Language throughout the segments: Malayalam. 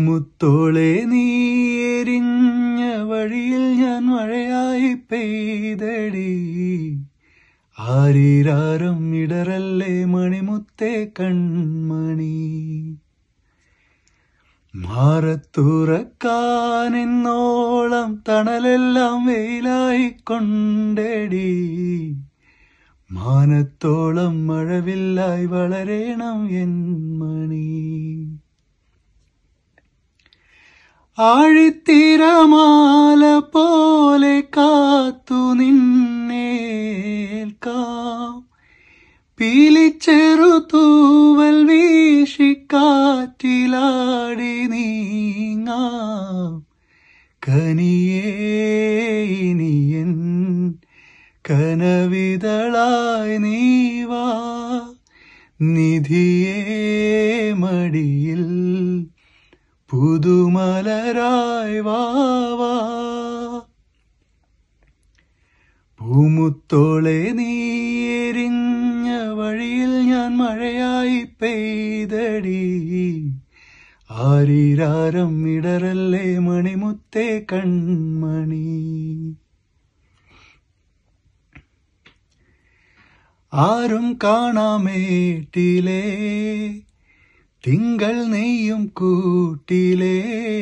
പൂമുത്തോളെ നീ എരിഞ്ഞ വഴിയിൽ ഞാൻ മഴയായി പെയ്തടി ആരീരാരം ഇടറല്ലേ മണിമുത്തേ കൺമണി മാറത്തുറക്കാനെന്നോളം തണലെല്ലാം വെയിലായി കൊണ്ടടി മാനത്തോളം മഴവില്ലായി വളരേണം എൻ മണി ആഴിത്തിരമാല പോലെ കാത്തു നിന്നേൽക്കാം പീലിച്ചെറു തൂവൽ വീശിക്കാറ്റിലാടി നീങ്ങാം കനിയേ ഇനിയൻ കനവിതളായി നീവാ നിധിയേ മടിയിൽ പുതുമലരായി വാവാ പൂമുത്തോളെ നീ എരിഞ്ഞ വഴിയിൽ ഞാൻ മഴയായി പെയ്തടി ആരീരാരം ഇടറല്ലേ മണിമുത്തേ കൺമണി ആരും കാണാമേട്ടിലേ തിങ്കൾ നെയ്യും കൂട്ടിലേ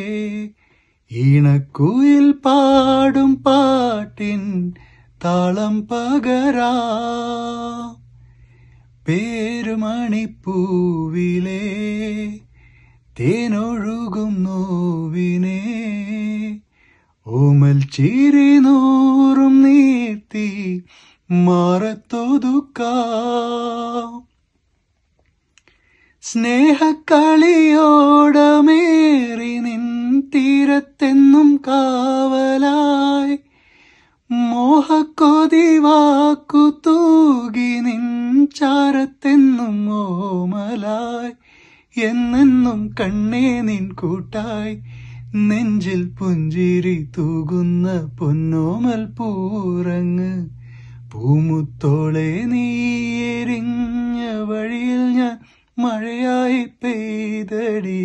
ഈണക്കുയിൽ പാടും പാട്ടിൻ താളം പകരാ പേരുമണിപ്പൂവിലേ തേനൊഴുകും നോവിനെ ഓമൽ ചിരി നൂറും നീർത്തി മാറത്തൊതുക്കാം സ്നേഹക്കളിയോടമേറി നിൻ തീരത്തെന്നും കാവലായി മോഹക്കൊതി വാക്കു തൂകി നിൻ ചാരത്തെന്നും ഓമലായി എന്നെന്നും കണ്ണേ നിൻ കൂട്ടായി നെഞ്ചിൽ പുഞ്ചിരി തൂകുന്ന പൊന്നോമൽ പൂറങ്ങ് പൂമുത്തോളെ നീ എരിഞ്ഞ വഴിയിൽ ഞാൻ മഴയായി പെയ്തടി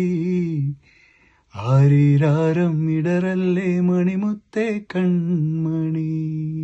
ആരീരാരം ഇടറല്ലേ മണിമുത്തേ കൺമണി